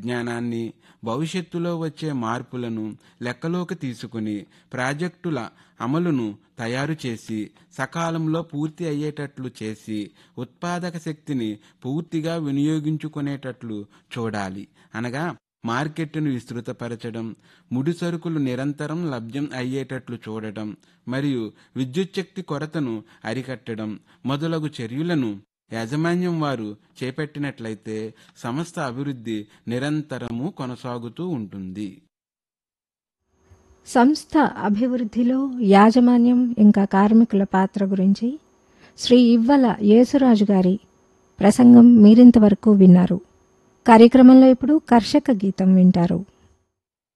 విజ్ఞానాన్ని భవిష్యత్తులో వచ్చే మార్పులను లెక్కలోకి తీసుకుని ప్రాజెక్టుల అమలును తయారు చేసి సకాలంలో పూర్తి అయ్యేటట్లు చేసి ఉత్పాదక శక్తిని పూర్తిగా వినియోగించుకునేటట్లు చూడాలి అనగా మార్కెట్ను విస్తృతపరచడం ముడి సరుకులు నిరంతరం లభ్యం అయ్యేటట్లు చూడటం మరియు విద్యుచ్ఛక్తి కొరతను అరికట్టడం మొదలగు చర్యలను యాజమాన్యం వారు చేపట్టినట్లయితే సంస్థ అభివృద్ధి నిరంతరము కొనసాగుతూ ఉంటుంది సంస్థ అభివృద్ధిలో యాజమాన్యం ఇంకా కార్మికుల పాత్ర గురించి శ్రీ ఇవ్వల యేసురాజు గారి ప్రసంగం మీరింతవరకు విన్నారు కార్యక్రమంలో ఇప్పుడు కర్షక గీతం వింటారు